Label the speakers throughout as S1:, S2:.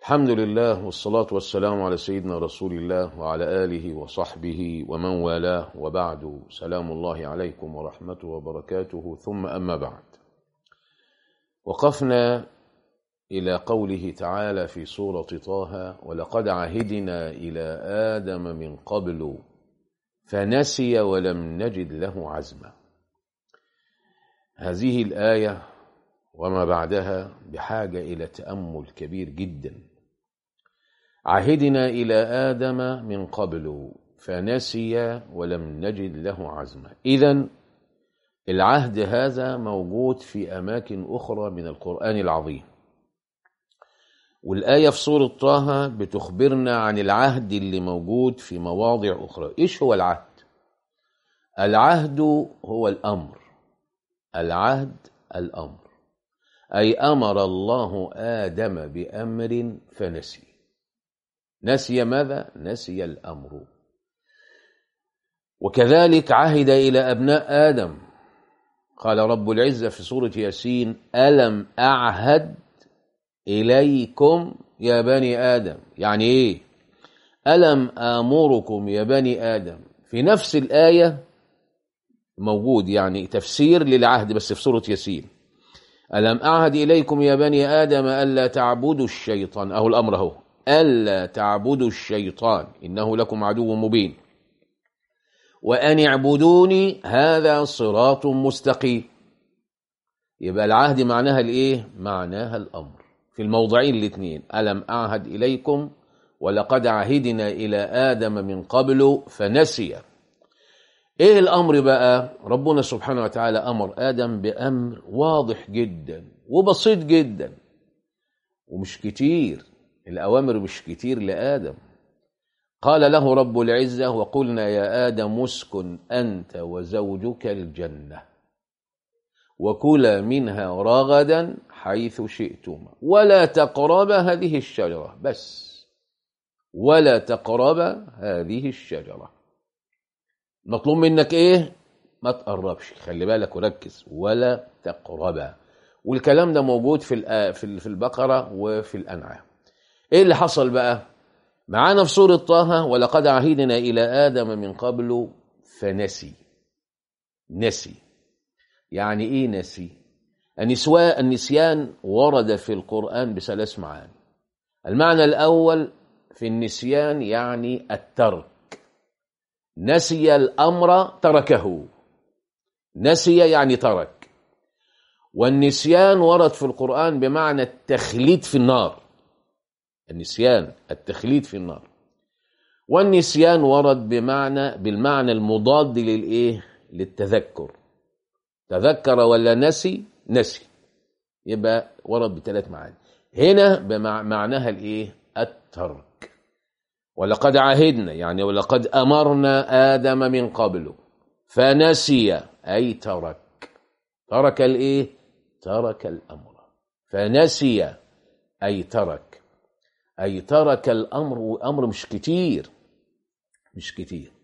S1: الحمد لله والصلاة والسلام على سيدنا رسول الله وعلى آله وصحبه ومن والاه وبعد سلام الله عليكم ورحمته وبركاته ثم أما بعد وقفنا إلى قوله تعالى في سورة طه ولقد عهدنا إلى آدم من قبل فنسي ولم نجد له عزما هذه الآية وما بعدها بحاجة إلى تأمل كبير جدا عهدنا إلى آدم من قبل فنسي ولم نجد له عزما إذا العهد هذا موجود في أماكن أخرى من القرآن العظيم والآية في سورة طه بتخبرنا عن العهد اللي موجود في مواضع أخرى إيش هو العهد؟ العهد هو الأمر العهد الأمر أي أمر الله آدم بأمر فنسي نسي ماذا؟ نسي الأمر وكذلك عهد إلى أبناء آدم قال رب العزة في سورة ياسين ألم أعهد إليكم يا بني آدم يعني إيه ألم آمركم يا بني آدم في نفس الآية موجود يعني تفسير للعهد بس في سورة ياسين ألم أعهد إليكم يا بني آدم ألا تعبدوا الشيطان أهو الأمر أهو ألا تعبدوا الشيطان إنه لكم عدو مبين وأن اعبدوني هذا صراط مستقيم يبقى العهد معناها الإيه؟ معناها الأمر في الموضعين الاثنين ألم أعهد إليكم ولقد عهدنا إلى آدم من قبل فنسي إيه الأمر بقى ربنا سبحانه وتعالى أمر آدم بأمر واضح جدا وبسيط جدا ومش كتير الأوامر مش كتير لآدم قال له رب العزة وقلنا يا آدم اسكن أنت وزوجك الجنة وكلا منها رغدا حيث شئتما ولا تقربا هذه الشجرة بس ولا تقربا هذه الشجرة مطلوب منك ايه ما تقربش خلي بالك وركز ولا تقربا والكلام ده موجود في في البقرة وفي الأنعام ايه اللي حصل بقى معانا في سورة طه ولقد عهدنا إلى آدم من قبل فنسي نسي يعني ايه نسي النسواء النسيان ورد في القرآن بثلاث معاني المعنى الأول في النسيان يعني الترك نسي الأمر تركه نسي يعني ترك والنسيان ورد في القرآن بمعنى التخليد في النار النسيان التخليد في النار والنسيان ورد بمعنى بالمعنى المضاد للايه للتذكر تذكر ولا نسي نسي يبقى ورد بثلاث معاني هنا بمعناها الايه الترك ولقد عهدنا يعني ولقد امرنا ادم من قبل فنسي اي ترك ترك الايه ترك الامر فنسي اي ترك اي ترك الامر وامر مش كتير مش كتير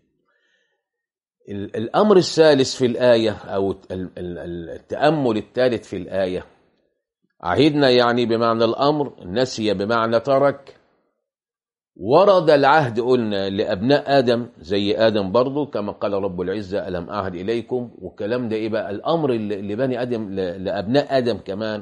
S1: الامر الثالث في الايه او التامل الثالث في الايه عهدنا يعني بمعنى الامر نسي بمعنى ترك ورد العهد قلنا لابناء ادم زي ادم برضه كما قال رب العزه الم اعهد اليكم والكلام ده ايه بقى الامر لبني ادم لابناء ادم كمان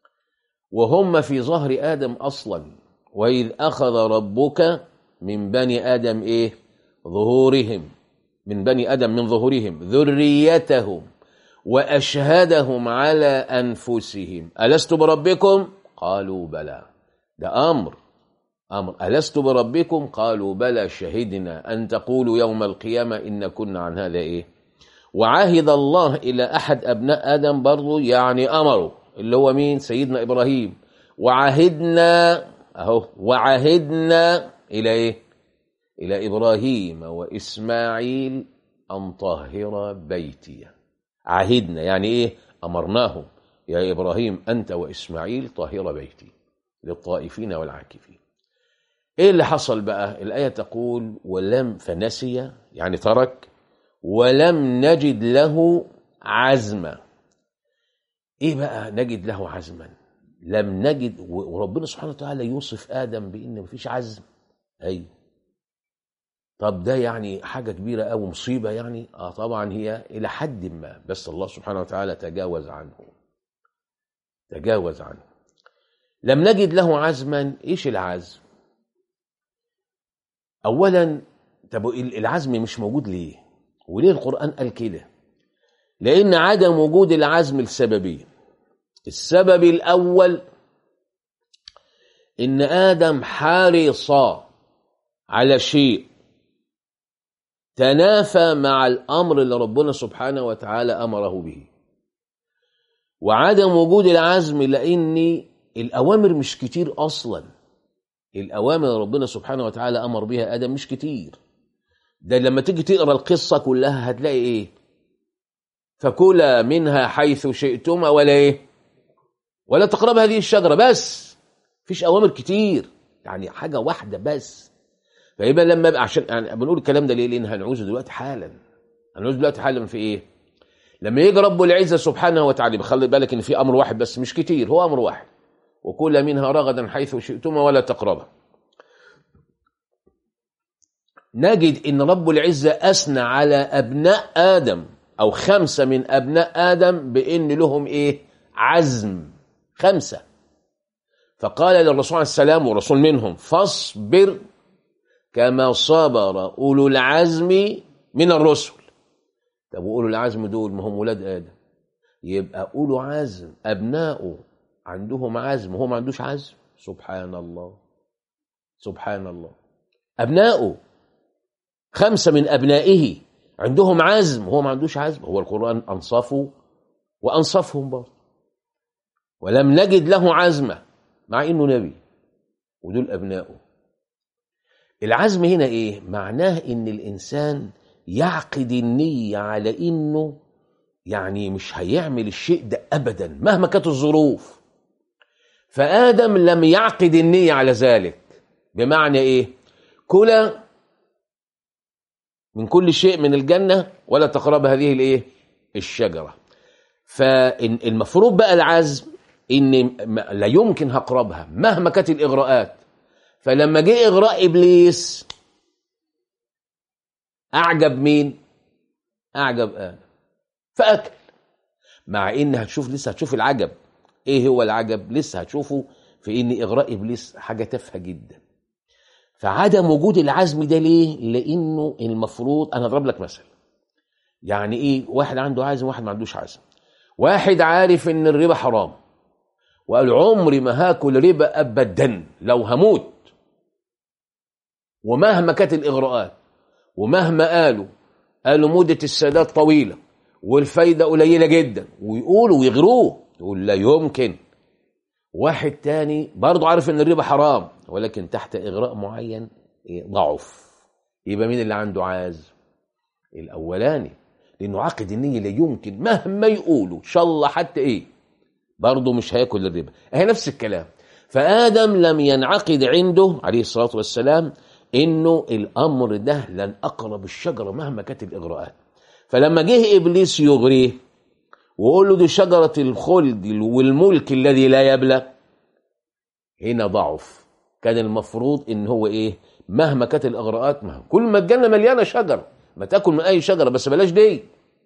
S1: وهم في ظهر ادم اصلا واذ اخذ ربك من بني ادم ايه ظهورهم من بني ادم من ظهورهم ذريتهم واشهدهم على انفسهم الست بربكم قالوا بلى ده امر أمر ألست بربكم قالوا بلى شهدنا أن تقولوا يوم القيامة إن كنا عن هذا إيه وعهد الله إلى أحد أبناء آدم برضو يعني أمره اللي هو مين سيدنا إبراهيم وعهدنا أهو وعهدنا إلى إيه إلى إبراهيم وإسماعيل أن طهر بيتي عهدنا يعني إيه أمرناهم يا إبراهيم أنت وإسماعيل طهر بيتي للطائفين والعاكفين ايه اللي حصل بقى الايه تقول ولم فنسي يعني ترك ولم نجد له عزما ايه بقى نجد له عزما لم نجد و- وربنا سبحانه وتعالى يوصف ادم بان مفيش عزم ايوه طب ده يعني حاجه كبيره قوي مصيبه يعني اه طبعا هي الى حد ما بس الله سبحانه وتعالى تجاوز عنه تجاوز عنه لم نجد له عزما ايش العزم اولا طب ال- العزم مش موجود ليه وليه القران قال كده لان عدم وجود العزم لسببين السبب الاول ان ادم حرص على شيء تنافى مع الامر اللي ربنا سبحانه وتعالى امره به وعدم وجود العزم لان الاوامر مش كتير اصلا الاوامر اللي ربنا سبحانه وتعالى امر بها ادم مش كتير ده لما تيجي تقرا القصه كلها هتلاقي ايه فكلا منها حيث شئتما ولا ايه ولا تقرب هذه الشجره بس مفيش اوامر كتير يعني حاجه واحده بس فيبقى لما عشان يعني بنقول الكلام ده ليه لان هنعوزه دلوقتي حالا هنعوزه دلوقتي حالا في ايه لما يجي رب العزه سبحانه وتعالى بخلي بالك ان في امر واحد بس مش كتير هو امر واحد وكل منها رغدا حيث شئتما ولا تقربا نجد ان رب العزه اثنى على ابناء ادم او خمسه من ابناء ادم بان لهم ايه عزم خمسه فقال للرسول عليه السلام ورسول منهم فاصبر كما صبر اولو العزم من الرسل طب واولو العزم دول ما هم ولاد ادم يبقى اولو عزم ابنائه عندهم عزم وهو ما عندوش عزم سبحان الله سبحان الله ابنائه خمسه من ابنائه عندهم عزم وهو ما عندوش عزم هو القران انصفه وانصفهم برضه ولم نجد له عزمه مع انه نبي ودول ابنائه العزم هنا ايه معناه ان الانسان يعقد النيه على انه يعني مش هيعمل الشيء ده ابدا مهما كانت الظروف فادم لم يعقد النيه على ذلك بمعنى ايه كلا من كل شيء من الجنه ولا تقرب هذه الايه الشجره فالمفروض بقى العزم ان لا يمكن هقربها مهما كانت الاغراءات فلما جه اغراء ابليس اعجب مين اعجب ادم فاكل مع ان هتشوف لسه هتشوف العجب ايه هو العجب لسه هتشوفه في ان اغراء ابليس حاجه تافهه جدا فعدم وجود العزم ده ليه لانه المفروض انا اضرب لك مثل يعني ايه واحد عنده عزم واحد ما عندوش عزم واحد عارف ان الربا حرام وقال عمري ما هاكل ربا ابدا لو هموت ومهما كانت الاغراءات ومهما قالوا قالوا مده السداد طويله والفايده قليله جدا ويقولوا ويغروه يقول لا يمكن واحد تاني برضه عارف ان الربا حرام ولكن تحت اغراء معين ضعف يبقى مين اللي عنده عازم الاولاني لانه عقد النيه لا يمكن مهما يقولوا ان شاء الله حتى ايه برضه مش هياكل الربا هي نفس الكلام فادم لم ينعقد عنده عليه الصلاه والسلام انه الامر ده لن اقرب الشجره مهما كانت الاغراءات فلما جه ابليس يغريه ويقول له دي شجره الخلد والملك الذي لا يبلى هنا ضعف كان المفروض ان هو ايه مهما كانت الاغراءات مهما كل ما الجنه مليانه شجر ما تاكل من اي شجره بس بلاش دي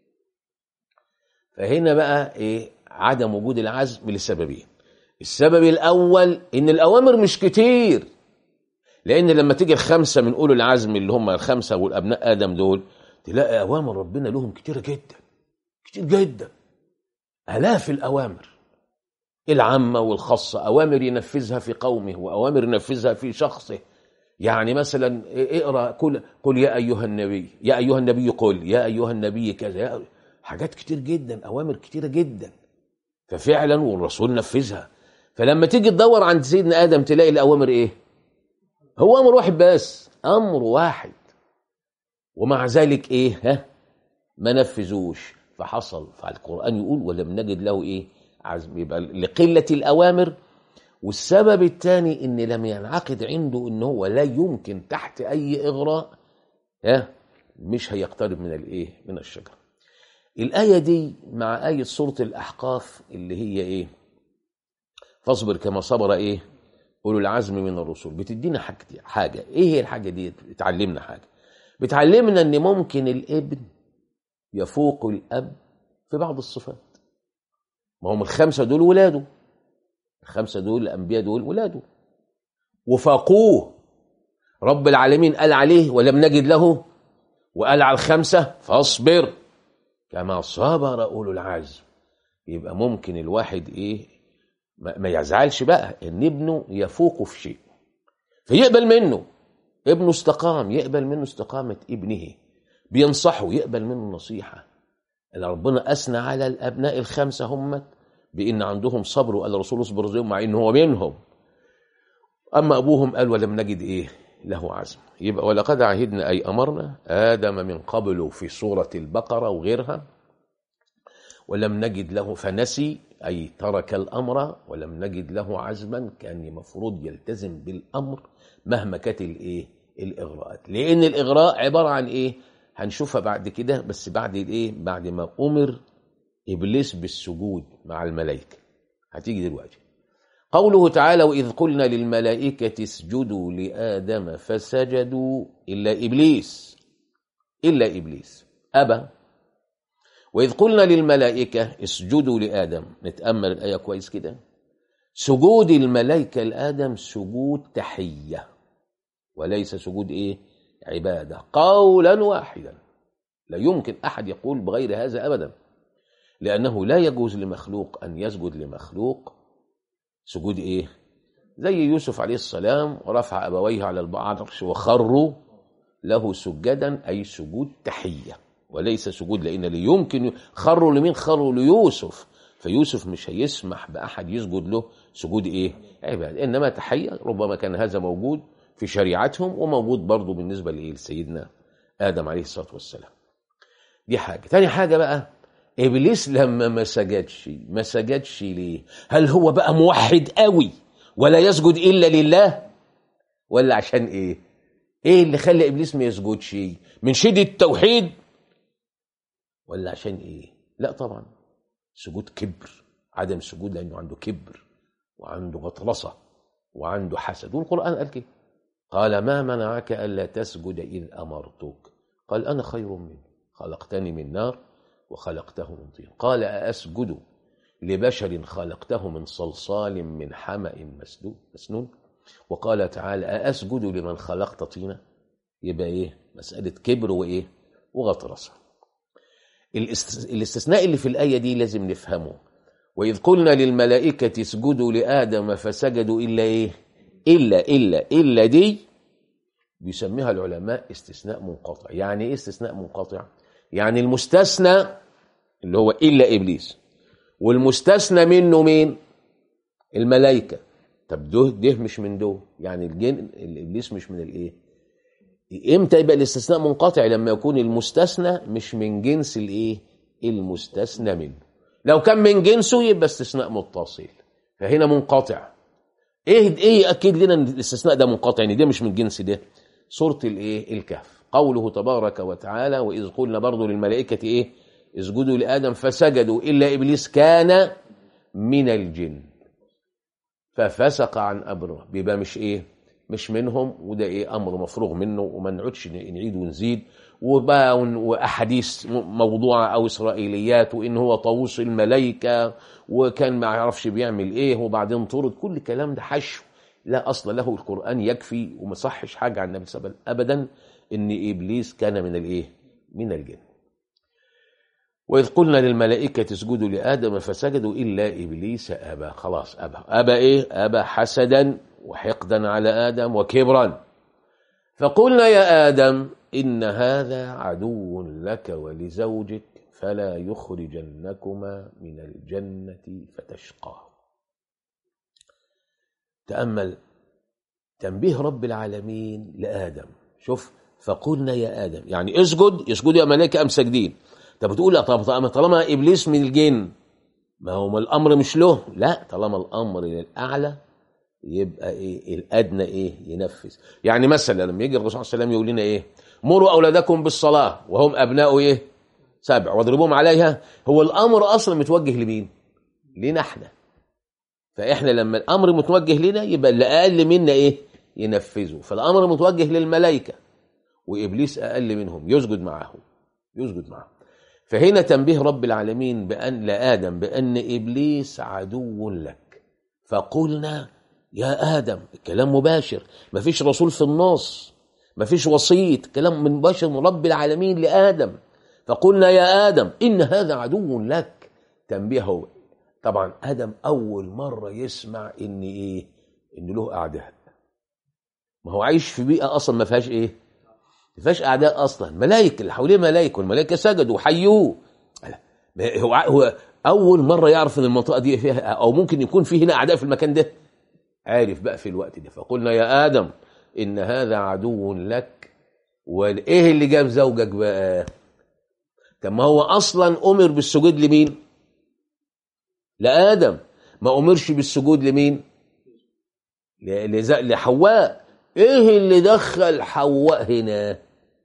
S1: فهنا بقى ايه عدم وجود العزم لسببين السبب الاول ان الاوامر مش كتير لان لما تيجي الخمسه من اولو العزم اللي هم الخمسه والابناء ادم دول تلاقي اوامر ربنا لهم كتيره جدا كتير جدا الاف الاوامر العامه والخاصه اوامر ينفذها في قومه واوامر ينفذها في شخصه يعني مثلا اقرا قل قل يا ايها النبي يا ايها النبي قل يا ايها النبي كذا حاجات كتير جدا اوامر كتيره جدا ففعلا والرسول نفذها فلما تيجي تدور عند سيدنا ادم تلاقي الاوامر ايه هو امر واحد بس امر واحد ومع ذلك ايه ها ما نفذوش فحصل فالقران يقول ولم نجد له ايه عزم يبقى لقله الاوامر والسبب الثاني ان لم ينعقد عنده ان هو لا يمكن تحت اي اغراء ها مش هيقترب من الايه من الشجره الايه دي مع ايه سوره الاحقاف اللي هي ايه فاصبر كما صبر ايه اولو العزم من الرسل بتدينا حاجه حاجه ايه هي الحاجه دي بتعلمنا حاجه بتعلمنا ان ممكن الابن يفوق الاب في بعض الصفات ما هم الخمسه دول ولاده الخمسه دول الانبياء دول ولاده وفاقوه رب العالمين قال عليه ولم نجد له وقال على الخمسه فاصبر كما صبر اولو العزم يبقى ممكن الواحد ايه ما ما يزعلش بقى ان ابنه يفوقه في شيء فيقبل منه ابنه استقام يقبل منه استقامة ابنه بينصحه يقبل منه النصيحة اللي ربنا أثنى على الأبناء الخمسة هم بإن عندهم صبر وقال الرسول اصبر زيهم مع إن هو منهم أما أبوهم قال ولم نجد إيه له عزم يبقى ولقد عهدنا أي أمرنا آدم من قبل في سورة البقرة وغيرها ولم نجد له فنسي أي ترك الأمر ولم نجد له عزما كان المفروض يلتزم بالأمر مهما كانت الإيه الإغراءات لأن الإغراء عبارة عن إيه هنشوفها بعد كده بس بعد الإيه بعد ما أمر إبليس بالسجود مع الملائكة هتيجي دلوقتي قوله تعالى وإذ قلنا للملائكة اسجدوا لآدم فسجدوا إلا إبليس إلا إبليس أبى وإذ قلنا للملائكة اسجدوا لآدم نتأمل الآية كويس كده سجود الملائكة لآدم سجود تحية وليس سجود إيه عبادة قولا واحدا لا يمكن أحد يقول بغير هذا أبدا لأنه لا يجوز لمخلوق أن يسجد لمخلوق سجود إيه زي يوسف عليه السلام رفع أبويه على العرش وخروا له سجدا أي سجود تحية وليس سجود لأن لا يمكن خروا لمين خروا ليوسف فيوسف مش هيسمح بأحد يسجد له سجود إيه عبادة إنما تحية ربما كان هذا موجود في شريعتهم وموجود برضه بالنسبة لإيه لسيدنا آدم عليه الصلاة والسلام دي حاجة تاني حاجة بقى إبليس لما ما سجدش ما سجدش ليه هل هو بقى موحد قوي ولا يسجد إلا لله ولا عشان إيه إيه اللي خلى إبليس ما يسجدش من شدة التوحيد ولا عشان إيه لا طبعا سجود كبر عدم سجود لأنه عنده كبر وعنده غطرسة وعنده حسد والقرآن قال كده قال ما منعك ألا تسجد إذ أمرتك قال أنا خير منه خلقتني من نار وخلقته من طين قال أأسجد لبشر خلقته من صلصال من حمأ مسدود مسنون وقال تعالى أأسجد لمن خلقت طينا يبقى إيه مسألة كبر وإيه وغطرسة الاستثناء اللي في الآية دي لازم نفهمه وإذ قلنا للملائكة اسجدوا لآدم فسجدوا إلا إيه إلا إلا إلا دي بيسميها العلماء استثناء منقطع يعني إيه استثناء منقطع يعني المستثنى اللي هو إلا إبليس والمستثنى منه مين الملائكة طب ده ده مش من ده يعني الجن الإبليس مش من الإيه امتى يبقى الاستثناء منقطع لما يكون المستثنى مش من جنس الايه المستثنى منه لو كان من جنسه يبقى استثناء متصل فهنا منقطع ايه ايه ياكد لنا ان الاستثناء ده منقطع يعني ده مش من جنس ده سوره الايه الكهف قوله تبارك وتعالى واذ قلنا برضه للملائكه ايه اسجدوا لادم فسجدوا الا ابليس كان من الجن ففسق عن امره بيبقى مش ايه مش منهم وده ايه امر مفروغ منه وما نقعدش نعيد ونزيد وبقى واحاديث موضوعه او اسرائيليات وان هو طاووس الملائكه وكان ما يعرفش بيعمل ايه وبعدين طرد كل الكلام ده حشو لا اصل له القران يكفي وما صحش حاجه عن النبي صلى الله عليه وسلم ابدا ان ابليس كان من الايه من الجن وإذ قلنا للملائكة اسجدوا لآدم فسجدوا إلا إبليس أبى خلاص أبى أبى إيه أبى حسدا وحقدا على آدم وكبرا فقلنا يا آدم إن هذا عدو لك ولزوجك فلا يخرجنكما من الجنة فتشقى تأمل تنبيه رب العالمين لآدم شوف فقلنا يا آدم يعني اسجد يسجد يا ملائكة أم ساجدين طب بتقول طب طالما إبليس من الجن ما هو الأمر مش له لا طالما الأمر للأعلى يبقى ايه الادنى ايه ينفذ يعني مثلا لما يجي الرسول صلى الله عليه وسلم يقول لنا ايه مروا اولادكم بالصلاه وهم ابناء ايه سبع واضربوهم عليها هو الامر اصلا متوجه لمين لينا احنا فاحنا لما الامر متوجه لنا يبقى اللي اقل منا ايه ينفذه فالامر متوجه للملائكه وابليس اقل منهم يسجد معهم يسجد معهم فهنا تنبيه رب العالمين بان لادم بان ابليس عدو لك فقلنا يا ادم الكلام مباشر مفيش رسول في النص مفيش وسيط كلام من بشر من رب العالمين لادم فقلنا يا ادم ان هذا عدو لك تنبيهه طبعا ادم اول مره يسمع ان ايه ان له اعداء ما هو عايش في بيئه اصلا ما فيهاش ايه ما فيهاش اعداء اصلا ملائكه اللي حواليه ملائكه والملائكه سجدوا وحيوه هو هو اول مره يعرف ان المنطقه دي فيها او ممكن يكون في هنا اعداء في المكان ده عارف بقى في الوقت ده فقلنا يا ادم ان هذا عدو لك وايه اللي جاب زوجك بقى طب ما هو اصلا امر بالسجود لمين لادم ما امرش بالسجود لمين لحواء ايه اللي دخل حواء هنا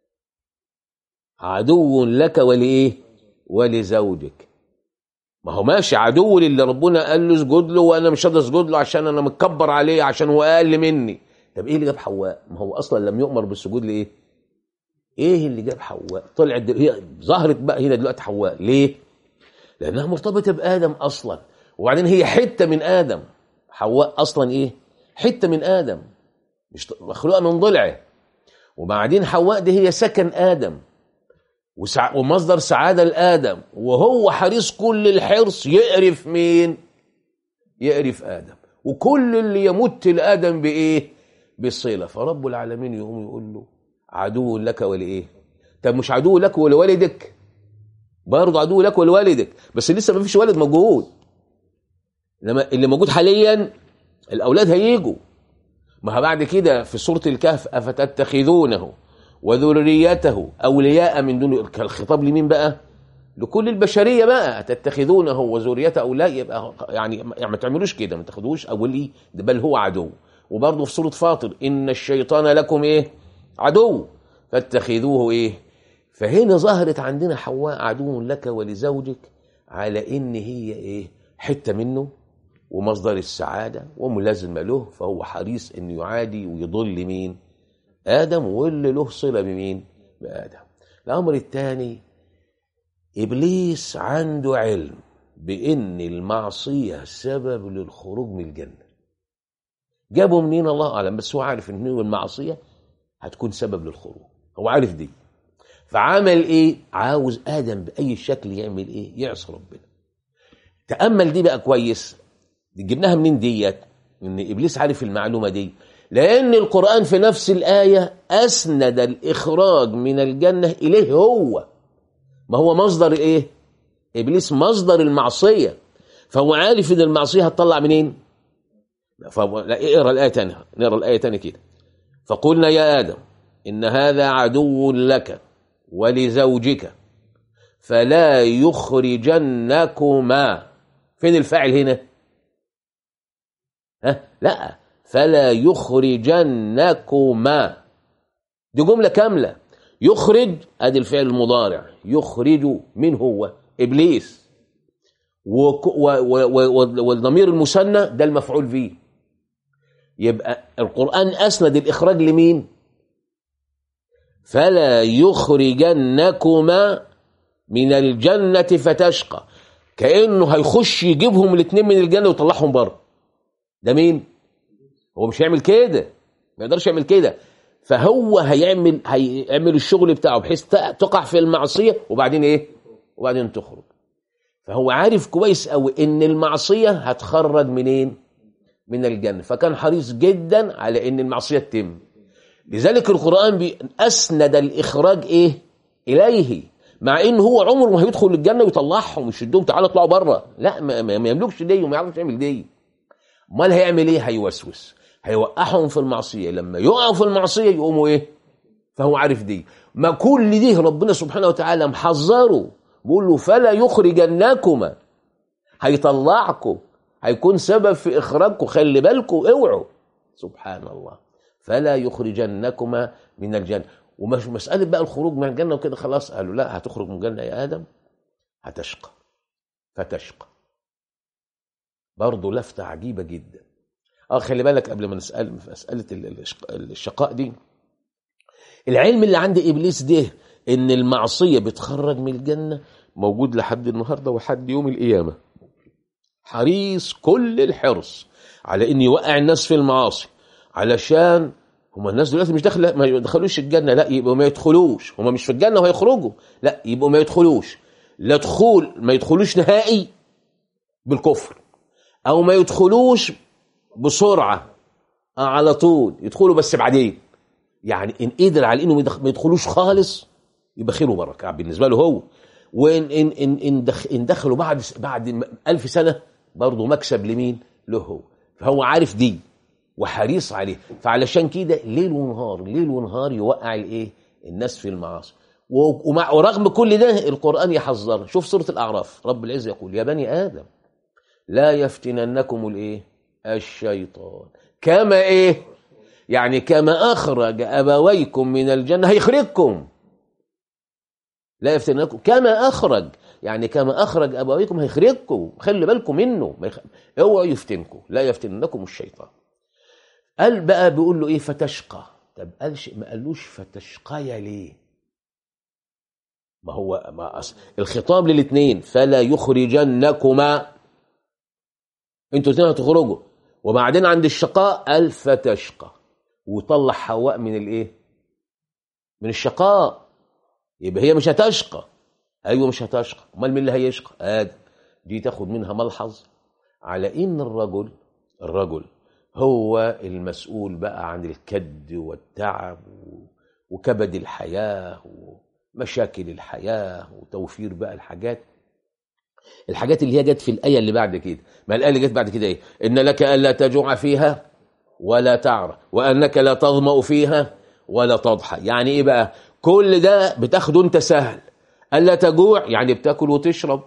S1: عدو لك ولايه ولزوجك ما هو ماشي عدو اللي ربنا قال له اسجد له وانا مش قادر اسجد له عشان انا متكبر عليه عشان هو اقل مني طب ايه اللي جاب حواء ما هو اصلا لم يؤمر بالسجود لايه ايه اللي جاب حواء طلعت دل... هي ظهرت بقى هنا دلوقتي حواء ليه لانها مرتبطه بادم اصلا وبعدين هي حته من ادم حواء اصلا ايه حته من ادم مش مخلوقه من ضلعه وبعدين حواء دي هي سكن ادم وسع... ومصدر سعاده لادم وهو حريص كل الحرص يقرف مين يقرف ادم وكل اللي يمت لادم بايه بالصله فرب العالمين يقوم يقول له عدو لك ولايه طب مش عدو لك ولوالدك برضه عدو لك ولوالدك بس لسه ما فيش ولد موجود لما اللي موجود حاليا الاولاد هيجوا ما بعد كده في سوره الكهف افتتخذونه وذريته اولياء من دون الخطاب لمين بقى لكل البشريه بقى تتخذونه وذريته اولياء يبقى يعني ما تعملوش كده ما تاخدوش اولي بل هو عدو وبرضه في سوره فاطر ان الشيطان لكم ايه عدو فاتخذوه ايه فهنا ظهرت عندنا حواء عدو لك ولزوجك على ان هي ايه حته منه ومصدر السعاده وملازمه له فهو حريص انه يعادي ويضل مين ادم واللي له صله بمين بادم الامر الثاني ابليس عنده علم بان المعصيه سبب للخروج من الجنه جابه منين الله اعلم بس هو عارف ان المعصيه هتكون سبب للخروج هو عارف دي فعمل ايه عاوز ادم باي شكل يعمل ايه يعصي ربنا تامل دي بقى كويس دي جبناها منين ديت ان ابليس عارف المعلومه دي لان القران في نفس الايه اسند الاخراج من الجنه اليه هو ما هو مصدر ايه ابليس مصدر المعصيه فهو عارف ان المعصيه هتطلع منين فهو لا اقرا الايه تاني نقرا الايه تاني كده فقلنا يا ادم ان هذا عدو لك ولزوجك فلا يخرجنكما فين الفاعل هنا ها لا فلا يخرجنكما دي جملة كاملة يخرج ادي الفعل المضارع يخرج من هو ابليس والضمير المثنى ده المفعول به يبقى القرآن أسند الإخراج لمين فلا يخرجنكما من الجنة فتشقى كأنه هيخش يجيبهم الاثنين من الجنة ويطلعهم بره ده مين هو مش هيعمل كده ما يقدرش يعمل كده فهو هيعمل هيعمل الشغل بتاعه بحيث تقع في المعصية وبعدين ايه وبعدين تخرج فهو عارف كويس قوي ان المعصية هتخرج منين من الجنة فكان حريص جدا على ان المعصية تتم لذلك القرآن أسند الإخراج إيه إليه مع إن هو عمره ما هيدخل الجنة ويطلعهم ويشدهم تعالوا اطلعوا بره لا ما, ما يملكش دي وما يعرفش يعمل دي امال هيعمل ايه هيوسوس هيوقعهم في المعصية لما يقعوا في المعصية يقوموا ايه فهو عارف دي ما كل دي ربنا سبحانه وتعالى محذره بيقول له فلا يخرجنكما هيطلعكم هيكون سبب في اخراجكم خلي بالكم اوعوا سبحان الله فلا يخرجنكما من الجنة ومش مسألة بقى الخروج من الجنة وكده خلاص قالوا لا هتخرج من الجنة يا آدم هتشقى فتشقى برضه لفتة عجيبة جدا اه خلي بالك قبل ما نسأل في مسألة ال- الشق- الشقاء دي العلم اللي عند إبليس ده إن المعصية بتخرج من الجنة موجود لحد النهاردة وحد يوم القيامة حريص كل الحرص على إن يوقع الناس في المعاصي علشان هما الناس دلوقتي مش داخله ما يدخلوش الجنه لا يبقوا ما يدخلوش هما مش في الجنه وهيخرجوا لا يبقوا ما يدخلوش لا دخول ما يدخلوش نهائي بالكفر او ما يدخلوش بسرعه آه على طول يدخلوا بس بعدين يعني ان قدر على انه ما يدخ- ما يدخلوش خالص يبقى خير وبركه بالنسبه له هو وان ان ان ان, دخ ان دخلوا بعد بعد ألف سنه برضه مكسب لمين؟ له هو فهو عارف دي وحريص عليه فعلشان كده ليل ونهار ليل ونهار يوقع الايه؟ الناس في المعاصي و- ومع ورغم كل ده القران يحذر شوف سوره الاعراف رب العزه يقول يا بني ادم لا يفتننكم الايه؟ الشيطان كما ايه؟ يعني كما اخرج ابويكم من الجنه هيخرجكم لا يفتننكم كما اخرج يعني كما اخرج ابويكم هيخرجكم خلي بالكم منه ما يخ... اوعوا يفتنكم لا يفتننكم الشيطان قال بقى بيقول له ايه فتشقى طب قالش ما قالوش فتشقى ليه ما هو ما أص... الخطاب للاثنين فلا يخرجنكما انتوا الاثنين هتخرجوا وبعدين عند الشقاء قال فتشقى وطلع حواء من الايه من الشقاء يبقى هي مش هتشقى ايوه مش هتشقى امال مين اللي هيشقى ادم دي تاخد منها ملحظ على ان الرجل الرجل هو المسؤول بقى عن الكد والتعب و- وكبد الحياه ومشاكل الحياه وتوفير بقى الحاجات الحاجات اللي هي جت في الايه اللي بعد كده ما الايه اللي جت بعد كده ايه ان لك الا تجوع فيها ولا تعرى وانك لا تظما فيها ولا تضحى يعني ايه بقى كل ده بتاخده انت سهل الا تجوع يعني بتاكل وتشرب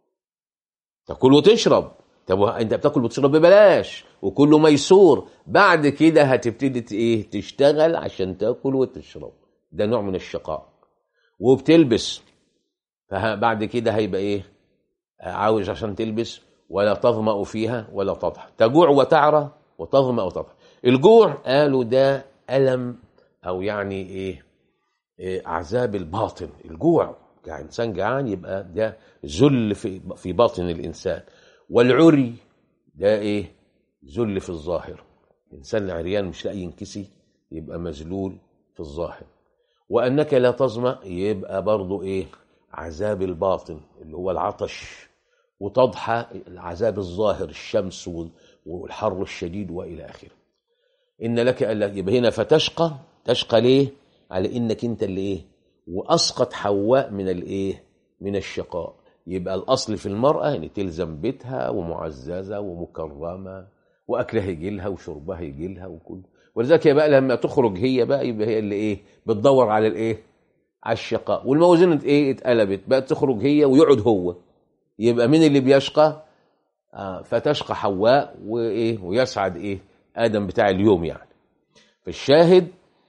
S1: تاكل وتشرب طب انت بتاكل وتشرب ببلاش وكله ميسور بعد كده هتبتدي ت- ايه تشتغل عشان تاكل وتشرب ده نوع من الشقاء وبتلبس فبعد كده هيبقى ايه عاوز عشان تلبس ولا تظمأ فيها ولا تضحى تجوع وتعرى وتظمأ وتضحى الجوع قالوا ده ألم أو يعني إيه, إيه عذاب الباطن الجوع كإنسان جعان يبقى ده ذل في في باطن الإنسان والعري ده إيه ذل في الظاهر إنسان عريان مش لاقي ينكسي يبقى مذلول في الظاهر وأنك لا تظمأ يبقى برضو إيه عذاب الباطن اللي هو العطش وتضحى العذاب الظاهر الشمس وال- والحر الشديد والى اخره ان لك الا يبقى هنا فتشقى تشقى ليه على انك انت اللي ايه واسقط حواء من الايه من الشقاء يبقى الاصل في المراه ان تلزم بيتها ومعززه ومكرمه واكلها يجي لها وشربها يجي لها وكل ولذلك هي بقى لما تخرج هي بقى يبقى هي اللي ايه بتدور على الايه على الشقاء والموازنه ايه اتقلبت بقت تخرج هي ويقعد هو يبقى مين اللي بيشقى آه فتشقى حواء وايه ويسعد ايه ادم بتاع اليوم يعني فالشاهد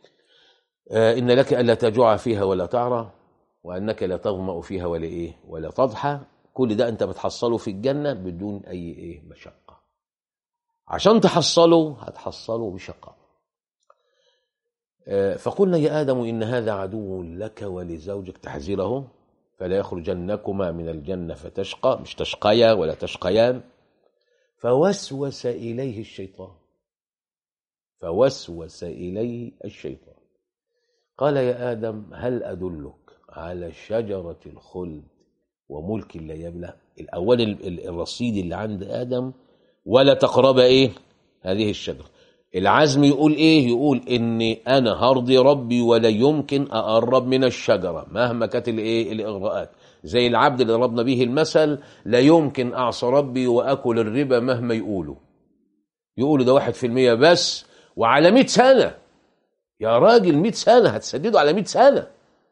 S1: آه ان لك الا تجوع فيها ولا تعرى وانك لا تظما فيها ولا ايه ولا تضحى كل ده انت بتحصله في الجنه بدون اي ايه مشقه عشان تحصله هتحصله بشقاء آه، فقلنا يا آدم إن هذا عدو لك ولزوجك تحذيره فلا يخرجنكما من الجنة فتشقى مش تشقيا ولا تشقيان فوسوس إليه الشيطان فوسوس إليه الشيطان قال يا آدم هل أدلك على شجرة الخلد وملك لا يبلى الأول ال- ال- الرصيد اللي عند آدم ولا تقرب إيه هذه الشجرة العزم يقول إيه يقول إني أنا هرضي ربي ولا يمكن أقرب من الشجرة مهما كانت الإيه الإغراءات زي العبد اللي ضربنا به المثل لا يمكن أعصى ربي وأكل الربا مهما يقولوا يقولوا ده واحد في المية بس وعلى مئة سنة يا راجل مئة سنة هتسدده على مئة سنة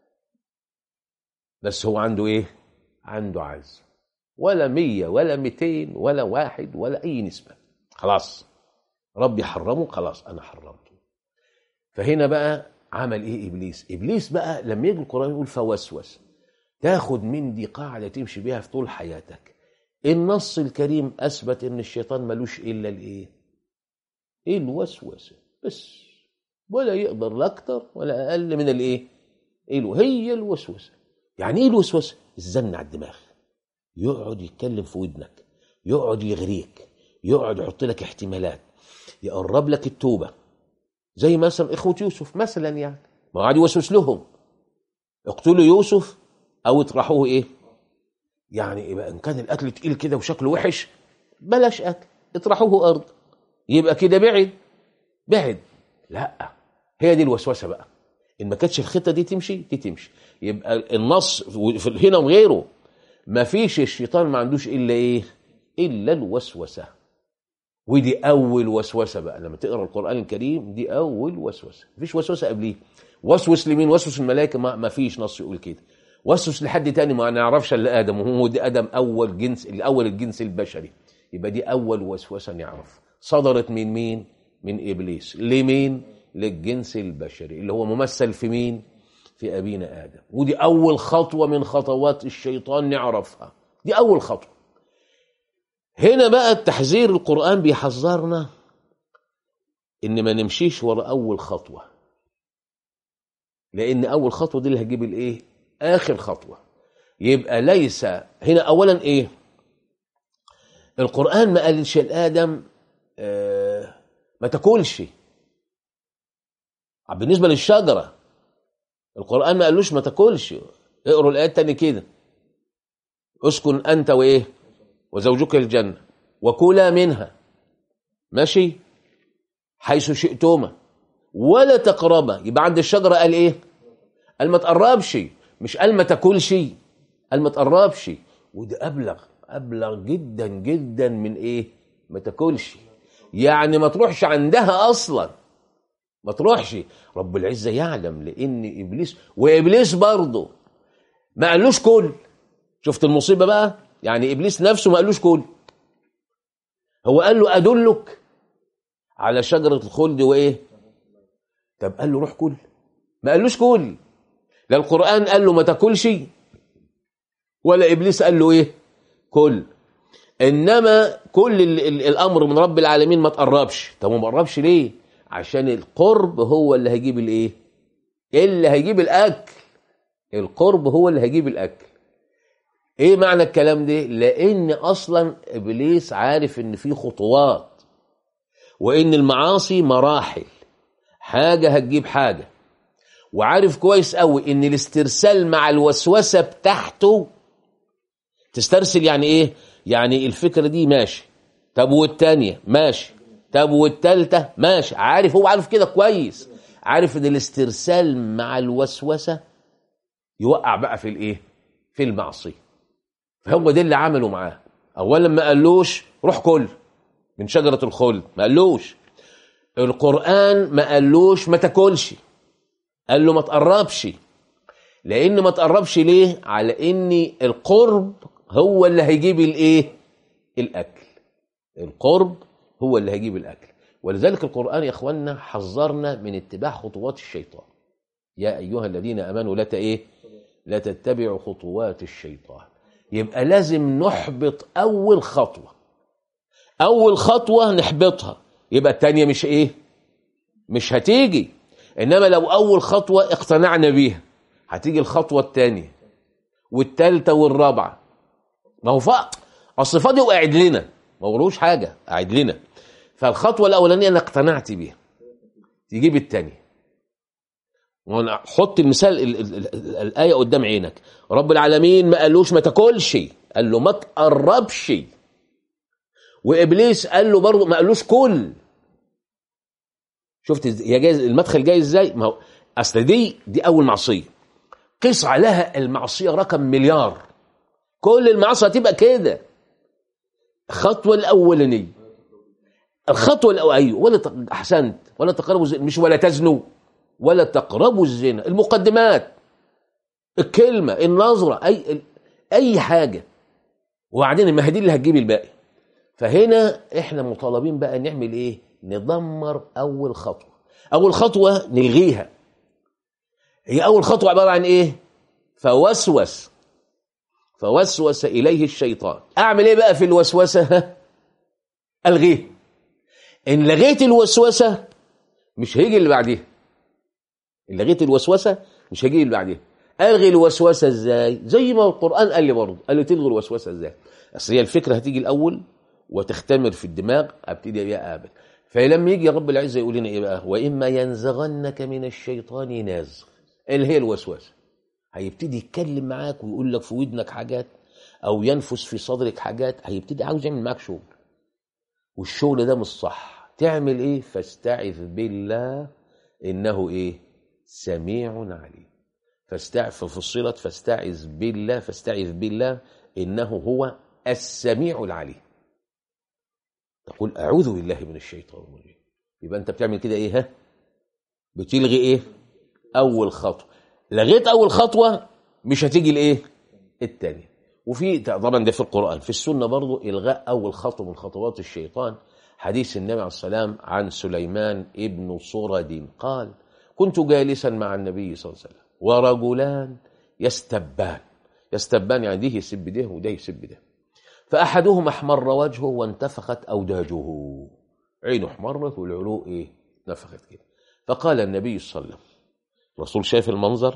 S1: بس هو عنده ايه عنده عزم ولا مية ولا ميتين ولا واحد ولا أي نسبة خلاص ربي حرمه خلاص أنا حرمته فهنا بقى عمل ايه إبليس إبليس بقى لما يجي القرآن يقول فوسوس تاخد من دي قاعدة تمشي بيها في طول حياتك النص الكريم اثبت ان الشيطان ملوش الا الايه الوسوسه بس ولا يقدر لا اكتر ولا اقل من الايه الو هي الوسوسه يعني ايه الوسوسه الزن على الدماغ يقعد يتكلم في ودنك يقعد يغريك يقعد يحط لك احتمالات يقرب لك التوبه زي مثلا اخوه يوسف مثلا يعني ما قعد يوسوس لهم اقتلوا يوسف او اطرحوه ايه يعني يبقى ان كان الاكل تقيل كده وشكله وحش بلاش اكل اطرحوه ارض يبقى كده بعد بعد لا هي دي الوسوسه بقى ان ما كانتش الخطه دي تمشي دي تمشي يبقى النص في هنا وغيره ما فيش الشيطان ما عندوش الا ايه الا الوسوسه ودي اول وسوسه بقى لما تقرا القران الكريم دي اول وسوسه مفيش وسوسه قبليه وسوس لمين وسوس الملائكه ما, ما فيش نص يقول كده وسوس لحد تاني ما نعرفش الا ادم وهو دي ادم اول جنس الاول الجنس البشري يبقى دي اول وسوسه نعرف صدرت من مين من ابليس لمين للجنس البشري اللي هو ممثل في مين في ابينا ادم ودي اول خطوه من خطوات الشيطان نعرفها دي اول خطوه هنا بقى التحذير القرآن بيحذرنا إن ما نمشيش ورا أول خطوة لأن أول خطوة دي اللي هتجيب الإيه؟ آخر خطوة يبقى ليس هنا أولا إيه؟ القرآن ما قالش لآدم آه ما تاكلش بالنسبة للشجرة القرآن ما قالوش ما تاكلش اقروا الآيات تاني كده اسكن أنت وإيه؟ وزوجك الجنة وكلا منها ماشي حيث شئتما ولا تقربا يبقى عند الشجرة قال ايه قال ما تقربش مش قال ما تاكلش قال ما تقربش وده أبلغ أبلغ جدا جدا من ايه ما تاكلش يعني ما تروحش عندها أصلا ما تروحش رب العزة يعلم لأن إبليس وإبليس برضه ما قالوش كل شفت المصيبة بقى يعني ابليس نفسه ما قالوش كل هو قال له ادلك على شجره الخلد وايه طب قال له روح كل ما قالوش كل لا القران قال له ما تاكلش ولا ابليس قال له ايه كل انما كل ال ال الامر من رب العالمين ما تقربش طب ما تقربش ليه عشان القرب هو اللي هيجيب الايه اللي هيجيب الاكل القرب هو اللي هيجيب الاكل ايه معنى الكلام ده لان اصلا ابليس عارف ان في خطوات وان المعاصي مراحل حاجه هتجيب حاجه وعارف كويس قوي ان الاسترسال مع الوسوسه بتاعته تسترسل يعني ايه يعني الفكره دي ماشي طب والتانيه ماشي طب والتالته ماشي عارف هو عارف كده كويس عارف ان الاسترسال مع الوسوسه يوقع بقى في الايه في المعصيه فهو ده اللي عمله معاه اولا ما قالوش روح كل من شجره الخلد ما قالوش القران ما قالوش ما تاكلش قال له ما تقربش لان ما تقربش ليه على ان القرب هو اللي هيجيب الايه الاكل القرب هو اللي هيجيب الاكل ولذلك القران يا اخواننا حذرنا من اتباع خطوات الشيطان يا ايها الذين امنوا لا ايه لا تتبعوا خطوات الشيطان يبقى لازم نحبط اول خطوه اول خطوه نحبطها يبقى الثانيه مش ايه مش هتيجي انما لو اول خطوه اقتنعنا بيها هتيجي الخطوه الثانيه والثالثه والرابعه ما هو فقط اصل فاضي وقاعد لنا ما وروش حاجه قاعد لنا فالخطوه الاولانيه انا اقتنعت بيها تجيب الثانيه حط المثال ال ال ال الآية قدام عينك رب العالمين ما قالوش ما تاكلش قال له ما تقربش وإبليس قال له برضه ما قالوش كل شفت يا جاي المدخل جاي ازاي ما هو اصل دي دي اول معصيه قيس عليها المعصيه رقم مليار كل المعاصي هتبقى كده الخطوه الاولانيه الخطوه الاولانيه ولا احسنت ولا تقربوا مش ولا تزنوا ولا تقربوا الزنا المقدمات الكلمة النظرة أي أي حاجة وبعدين ما هي دي اللي هتجيب الباقي فهنا احنا مطالبين بقى نعمل ايه ندمر اول خطوة اول خطوة نلغيها هي اول خطوة عبارة عن ايه فوسوس فوسوس إليه الشيطان أعمل إيه بقى في الوسوسة ألغيه إن لغيت الوسوسة مش هيجي اللي بعديها إن لغيت الوسوسة مش هيجي اللي بعديها ألغي الوسوسة إزاي زي ما القرآن قال لي برضه قال لي تلغي الوسوسة إزاي أصل هي الفكرة هتيجي الأول وتختمر في الدماغ ابتدي بيها اقابل فلما يجي رب العزه يقول لنا ايه بقى واما ينزغنك من الشيطان نازغ اللي هي الوسوسه هيبتدي يتكلم معاك ويقول لك في ودنك حاجات او ينفس في صدرك حاجات هيبتدي عاوز يعمل معاك شغل والشغل ده مش صح تعمل ايه فاستعذ بالله انه ايه سميع عليم فاستعذ ففصلت فاستعذ بالله فاستعذ بالله انه هو السميع العليم تقول اعوذ بالله من الشيطان الرجيم يبقى انت بتعمل كده ايه ها بتلغي ايه اول خطوه لغيت اول خطوه مش هتيجي الايه الثانيه وفي طبعا ده في القران في السنه برضو الغاء اول خطوه من خطوات الشيطان حديث النبي عليه السلام عن سليمان ابن صرد قال كنت جالسا مع النبي صلى الله عليه وسلم ورجلان يستبان يستبان يعني ده يسب ده وده يسب ده فأحدهما احمر وجهه وانتفخت أوداجه عينه احمرت والعروق ايه نفخت كده فقال النبي صلى الله عليه وسلم الرسول شاف المنظر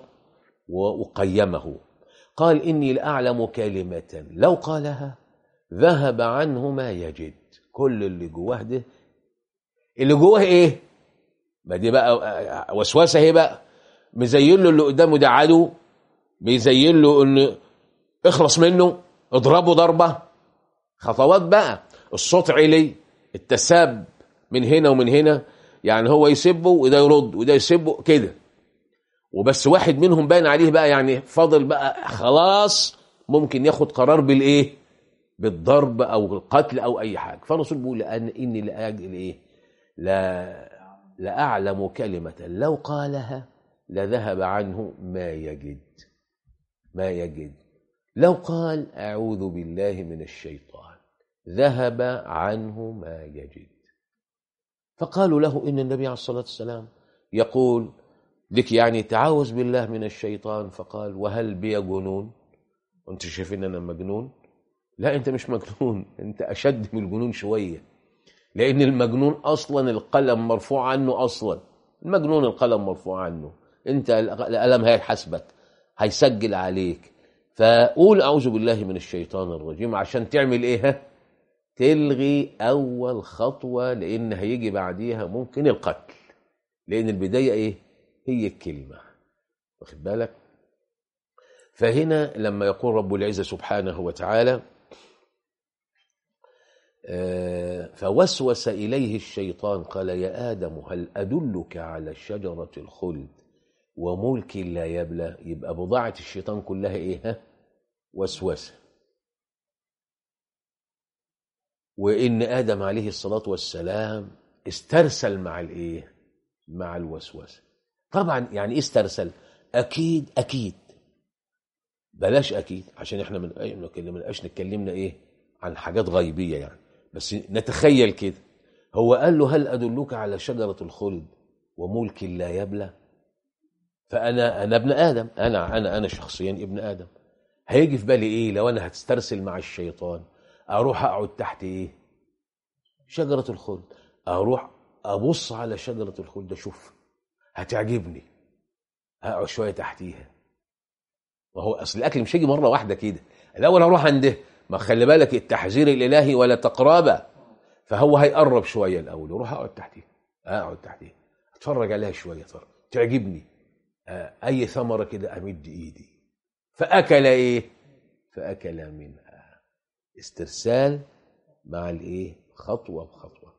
S1: وقيمه قال إني لأعلم كلمة لو قالها ذهب عنه ما يجد كل اللي جواه ده اللي جواه ايه ما دي بقى وسوسه اهي بقى مزين له اللي قدامه ده عدو بيزين له ان اخلص منه اضربه ضربه خطوات بقى الصوت علي التساب من هنا ومن هنا يعني هو يسبه وده يرد وده يسبه كده وبس واحد منهم باين عليه بقى يعني فاضل بقى خلاص ممكن ياخد قرار بالايه بالضرب او القتل او اي حاجه فالرسول بيقول أن اني لاجل ايه لا لاعلم كلمه لو قالها لذهب عنه ما يجد ما يجد لو قال اعوذ بالله من الشيطان ذهب عنه ما يجد فقالوا له ان النبي عليه الصلاه والسلام يقول لك يعني تعاوذ بالله من الشيطان فقال وهل بي جنون وانت شايف ان انا مجنون لا انت مش مجنون انت اشد من الجنون شويه لان المجنون اصلا القلم مرفوع عنه اصلا المجنون القلم مرفوع عنه انت القلم هيحاسبك هيسجل عليك فقول اعوذ بالله من الشيطان الرجيم عشان تعمل ايه تلغي اول خطوه لان هيجي بعديها ممكن القتل لان البدايه ايه هي الكلمه واخد بالك فهنا لما يقول رب العزه سبحانه وتعالى فوسوس إليه الشيطان قال يا آدم هل أدلك على شجرة الخلد وملك لا يبلى يبقى بضاعة الشيطان كلها إيه ها؟ وسوسة وإن آدم عليه الصلاة والسلام استرسل مع الإيه مع الوسوسة طبعا يعني إيه استرسل أكيد أكيد بلاش أكيد عشان إحنا من من نتكلمنا إيه عن حاجات غيبية يعني بس نتخيل كده هو قال له هل أدلك على شجرة الخلد وملك لا يبلى فأنا أنا ابن آدم أنا أنا أنا شخصيا ابن آدم هيجي في بالي إيه لو أنا هتسترسل مع الشيطان أروح أقعد تحت إيه شجرة الخلد أروح أبص على شجرة الخلد أشوف هتعجبني أقعد شوية تحتيها وهو أصل الأكل مش هيجي مرة واحدة كده الأول أروح عنده ما خلي بالك التحذير الالهي ولا تقرابا فهو هيقرب شويه الاول يروح اقعد تحتيه اقعد تحتيه اتفرج عليها شويه ترى تعجبني اي ثمره كده امد ايدي فاكل ايه فاكل منها استرسال مع الايه خطوه بخطوه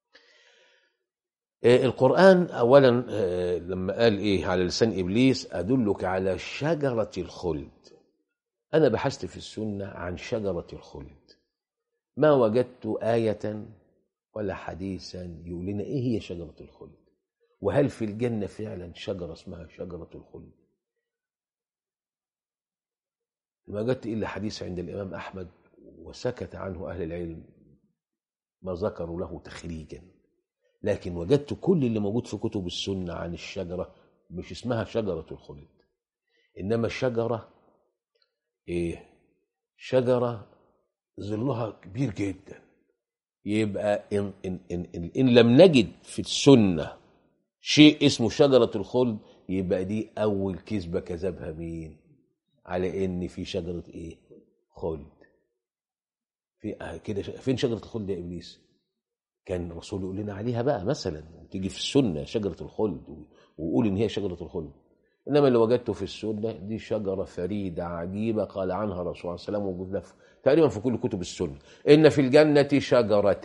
S1: القرآن أولا لما قال إيه على لسان إبليس أدلك على شجرة الخلد أنا بحثت في السنة عن شجرة الخلد ما وجدت آية ولا حديثا يقول لنا إيه هي شجرة الخلد وهل في الجنة فعلا شجرة اسمها شجرة الخلد ما وجدت إلا حديث عند الإمام أحمد وسكت عنه أهل العلم ما ذكروا له تخريجا لكن وجدت كل اللي موجود في كتب السنة عن الشجرة مش اسمها شجرة الخلد إنما شجرة ايه شجرة ظلها كبير جدا يبقى إن, إن, إن, إن, إن لم نجد في السنة شيء اسمه شجرة الخلد يبقى دي أول كذبة كذبها مين على إن في شجرة إيه خلد في آه كده ش- فين شجرة الخلد يا إبليس كان الرسول يقول لنا عليها بقى مثلا تيجي في السنة شجرة الخلد و- ويقول إن هي شجرة الخلد إنما اللي وجدته في السنة دي شجرة فريدة عجيبة قال عنها الرسول صلى الله عليه وسلم وجود لها في- تقريبا في كل كتب السنة إن في الجنة شجرة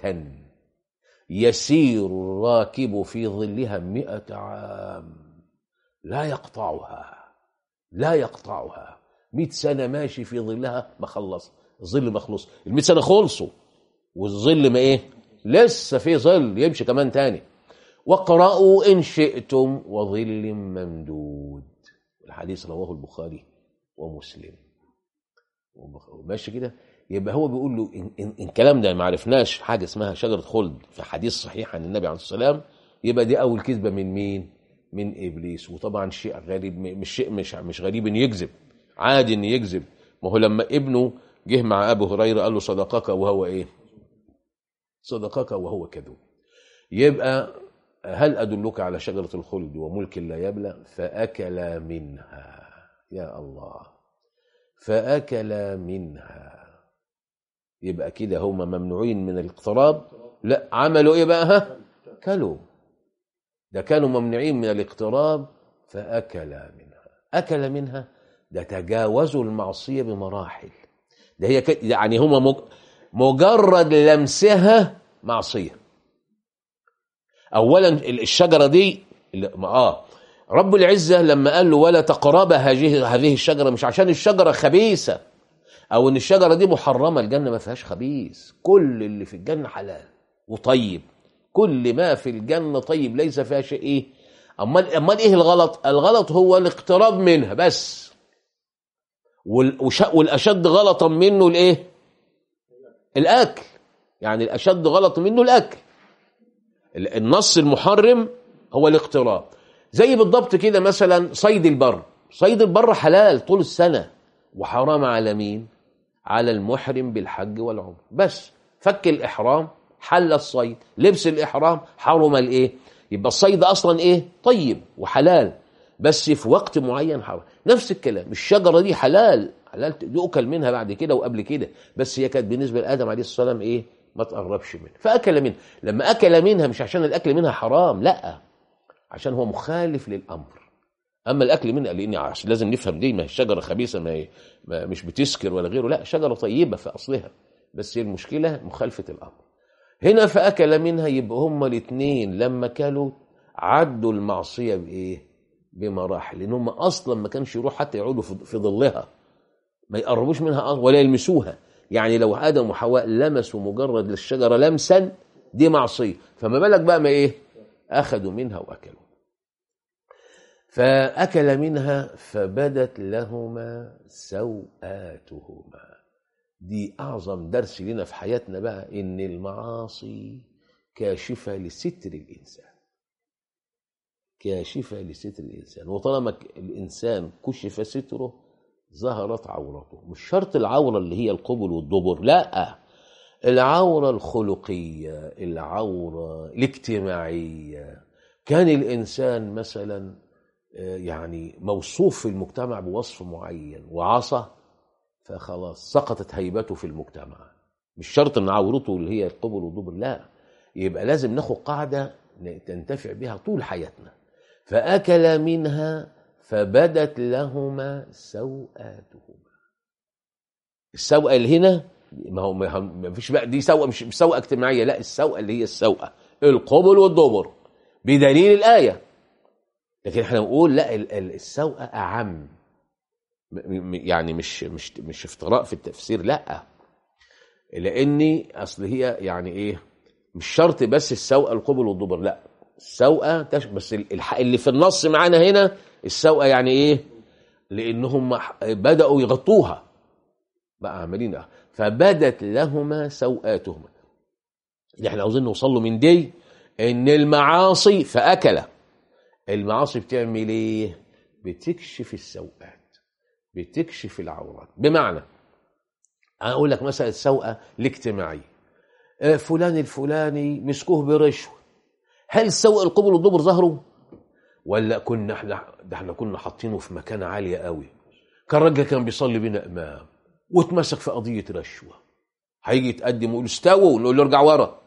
S1: يسير الراكب في ظلها مئة عام لا يقطعها لا يقطعها مئة سنة ماشي في ظلها ما خلص الظل ما خلص المئة سنة خلصوا والظل ما ايه لسه في ظل يمشي كمان تاني واقرأوا إن شئتم وظل ممدود الحديث رواه البخاري ومسلم ماشي كده يبقى هو بيقول له إن, إن, إن كلام ده ما عرفناش حاجة اسمها شجرة خلد في حديث صحيح عن النبي عليه الصلاة والسلام يبقى دي أول كذبة من مين؟ من إبليس وطبعا شيء غريب مش شيء مش مش غريب إن يكذب عادي إن يكذب ما هو لما ابنه جه مع أبو هريرة قال له صدقك وهو إيه؟ صدقك وهو كذوب يبقى هل أدلك على شجرة الخلد وملك لا يبلى فأكل منها يا الله فأكل منها يبقى كده هما ممنوعين من الاقتراب لا عملوا ايه بقى ها كلوا ده كانوا ممنوعين من الاقتراب فأكل منها أكل منها ده تجاوزوا المعصية بمراحل ده هي ك... يعني هما مج... مجرد لمسها معصية أولا الشجرة دي اه رب العزة لما قال له ولا تقرب هذه هذه الشجرة مش عشان الشجرة خبيثة أو إن الشجرة دي محرمة الجنة ما فيهاش خبيث كل اللي في الجنة حلال وطيب كل ما في الجنة طيب ليس فيها شيء إيه أمال أمال إيه الغلط؟ الغلط هو الاقتراب منها بس والأشد غلطا منه الإيه؟ الأكل يعني الأشد غلط منه الأكل النص المحرم هو الاقتراب زي بالضبط كده مثلا صيد البر صيد البر حلال طول السنة وحرام على مين على المحرم بالحج والعمر بس فك الإحرام حل الصيد لبس الإحرام حرم الإيه يبقى الصيد أصلا إيه طيب وحلال بس في وقت معين حرام نفس الكلام الشجرة دي حلال حلال يؤكل منها بعد كده وقبل كده بس هي كانت بالنسبة لآدم عليه الصلاة والسلام إيه ما تقربش منها فأكل منها لما أكل منها مش عشان الأكل منها حرام لا عشان هو مخالف للأمر أما الأكل منها لأن عشان لازم نفهم دي ما هي الشجرة خبيثة ما, هي ما مش بتسكر ولا غيره لا شجرة طيبة في أصلها بس هي المشكلة مخالفة الأمر هنا فأكل منها يبقى هما الاثنين لما كلوا عدوا المعصية بإيه بمراحل لأن هم أصلا ما كانش يروح حتى يقعدوا في ظلها ما يقربوش منها ولا يلمسوها يعني لو آدم وحواء لمسوا مجرد للشجرة لمسا دي معصية فما بالك بقى ما إيه أخذوا منها وأكلوا فأكل منها فبدت لهما سوآتهما دي أعظم درس لنا في حياتنا بقى إن المعاصي كاشفة لستر الإنسان كاشفة لستر الإنسان وطالما الإنسان كشف ستره ظهرت عورته مش شرط العورة اللي هي القبل والدبر لا العورة الخلقية العورة الاجتماعية كان الإنسان مثلا يعني موصوف في المجتمع بوصف معين وعصى فخلاص سقطت هيبته في المجتمع مش شرط ان عورته اللي هي القبل والدبر لا يبقى لازم ناخد قاعدة تنتفع بها طول حياتنا فأكل منها فبدت لهما سوآتهما السوءة اللي هنا ما هو ما فيش بقى دي سوءة مش سوءة اجتماعية لا السوءة اللي هي السوءة القبل والدبر بدليل الآية لكن احنا نقول لا السوءة أعم يعني مش مش مش افتراء في التفسير لا لاني اصل هي يعني ايه مش شرط بس السوءه القبل والدبر لا السوءه بس اللي في النص معانا هنا السوءه يعني ايه لانهم بداوا يغطوها بقى عاملين فبدت لهما سوءاتهما اللي احنا عاوزين نوصل له من دي ان المعاصي فاكل المعاصي بتعمل ايه بتكشف السوءات بتكشف العورات بمعنى اقول لك مثلا السوءه الاجتماعيه آه، فلان الفلاني مسكوه برشوه هل سوء القبل والدبر ظهروا ولا كنا احنا ده احنا كنا حاطينه في مكانه عاليه قوي كان راجل كان بيصلي بينا امام واتمسك في قضيه رشوه هيجي يتقدم ويقول استووا ونقول له ارجع ورا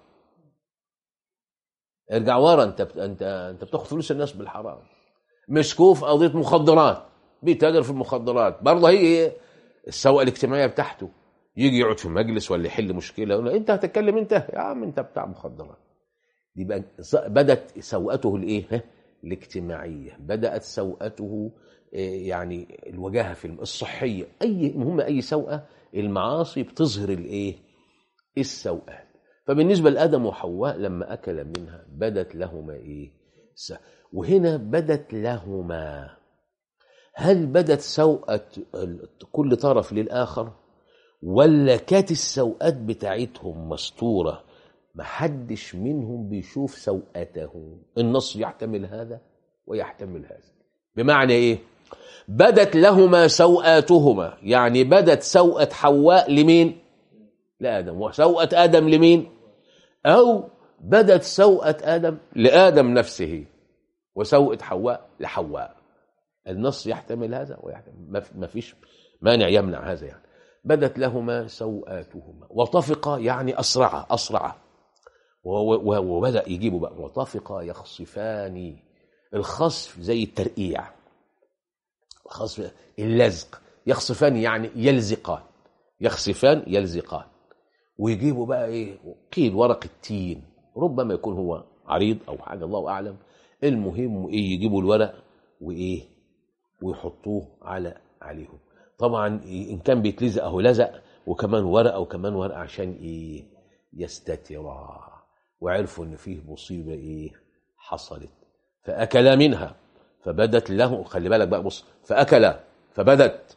S1: ارجع ورا انت بت... انت انت بتاخد فلوس الناس بالحرام مسكوه في قضيه مخدرات بيتاجر في المخدرات برضه هي السوءه الاجتماعيه بتاعته يجي يقعد في مجلس ولا يحل مشكله يقول له انت هتتكلم انت يا عم انت بتاع مخدرات دي بقى بدت سوءته الايه ها؟ الاجتماعيه بدات سوءته إيه، يعني الوجاهه في الم- الصحيه اي مهم اي سوءه المعاصي بتظهر الايه السوءات فبالنسبه لادم وحواء لما اكل منها بدت لهما ايه س- وهنا بدت لهما هل بدت سوءة ال- كل طرف للآخر ولا كانت السوءات بتاعتهم مستورة محدش منهم بيشوف سوءته النص يحتمل هذا ويحتمل هذا بمعنى ايه بدت لهما سوءاتهما يعني بدت سوءة حواء لمين لآدم وسوءة آدم لمين أو بدت سوءة آدم لآدم نفسه وسوءة حواء لحواء النص يحتمل هذا ويحتمل ما- ما فيش مانع يمنع هذا يعني بدت لهما سوءاتهما وطفقا يعني أسرعا أسرعا و- و- وبدأ يجيبوا بقى وطفقا يخصفان الخصف زي الترقيع الخصف اللزق يخصفان يعني يلزقان يخصفان يلزقان ويجيبوا بقى ايه قيل ورق التين ربما يكون هو عريض او حاجه الله اعلم المهم ايه يجيبوا الورق وايه ويحطوه على عليهم طبعا ان كان بيتلزق اهو لزق وكمان ورقه وكمان ورقه عشان ايه يستترا وعرفوا ان فيه مصيبه ايه حصلت فاكلا منها فبدت له خلي بالك بقى بص فاكلا فبدت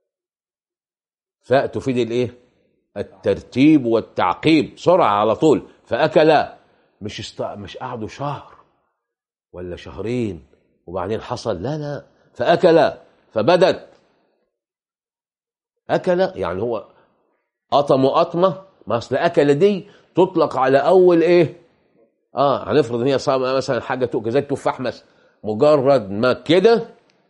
S1: فاء تفيد الايه الترتيب والتعقيب سرعه على طول فاكلا مش است... مش قعدوا شهر ولا شهرين وبعدين حصل لا لا فاكلا فبدت اكل يعني هو قطم قطمه ما اصل اكل دي تطلق على اول ايه اه هنفرض ان هي صار مثلا حاجه تؤكل زي التفاح مثلا مجرد ما كده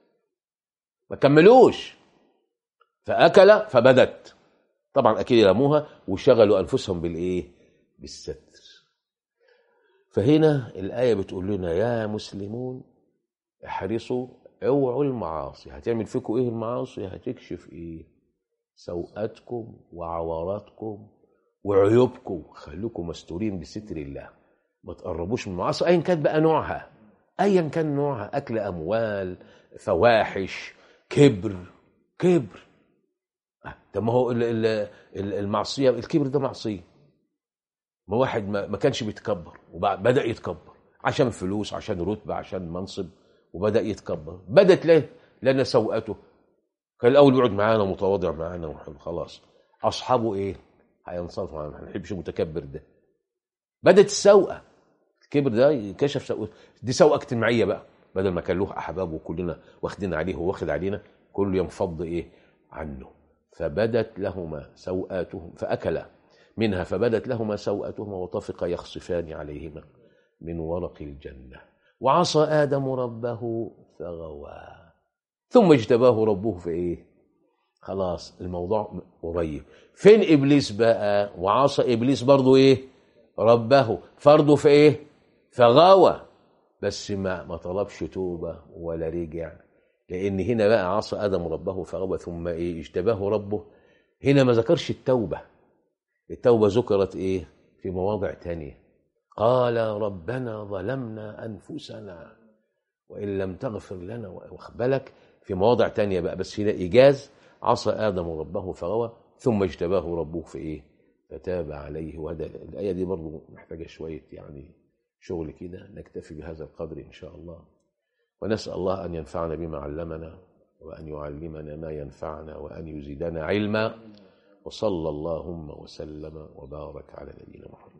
S1: ما كملوش فاكل فبدت طبعا اكيد يرموها وشغلوا انفسهم بالايه بالستر فهنا الايه بتقول لنا يا مسلمون احرصوا اوعوا المعاصي هتعمل فيكم ايه المعاصي هتكشف ايه سوءاتكم وعوراتكم وعيوبكم خليكم مستورين بستر الله ما تقربوش من المعاصي ايا كانت بقى نوعها ايا كان نوعها اكل اموال فواحش كبر كبر آه، طب ما هو ال- ال- ال- المعصيه الكبر ده معصيه ما واحد ما ما كانش بيتكبر وبدا يتكبر عشان فلوس عشان رتبه عشان منصب وبدا يتكبر بدت له لنا سوءته كان الاول بيقعد معانا متواضع معانا وحلو خلاص اصحابه ايه هينصرفوا عنه ما نحبش المتكبر ده بدت السوءه الكبر ده كشف سوء دي سوءه اجتماعيه بقى بدل ما كان له احباب وكلنا واخدين عليه وواخد علينا كله ينفض ايه عنه فبدت لهما سوءاتهم فاكلا منها فبدت لهما سوءاتهما وطفقا يخصفان عليهما من ورق الجنه وعصى ادم ربه فغوى ثم اجتباه ربه في ايه خلاص الموضوع قريب فين ابليس بقى وعصى ابليس برضو ايه ربه فرضه في ايه فغاوى بس ما ما طلبش توبه ولا رجع لان هنا بقى عصى ادم ربه فغوى ثم ايه اجتباه ربه هنا ما ذكرش التوبه التوبه ذكرت ايه في مواضع تانية قال ربنا ظلمنا انفسنا وان لم تغفر لنا واخد بالك في مواضع تانية بقى بس هنا ايجاز عصى ادم ربه فغوى ثم اجتباه ربه في ايه فتاب عليه وهدى الايه دي برضو محتاجه شويه يعني شغل كده نكتفي بهذا القدر ان شاء الله ونسال الله ان ينفعنا بما علمنا وان يعلمنا ما ينفعنا وان يزيدنا علما وصلى اللهم وسلم وبارك على نبينا محمد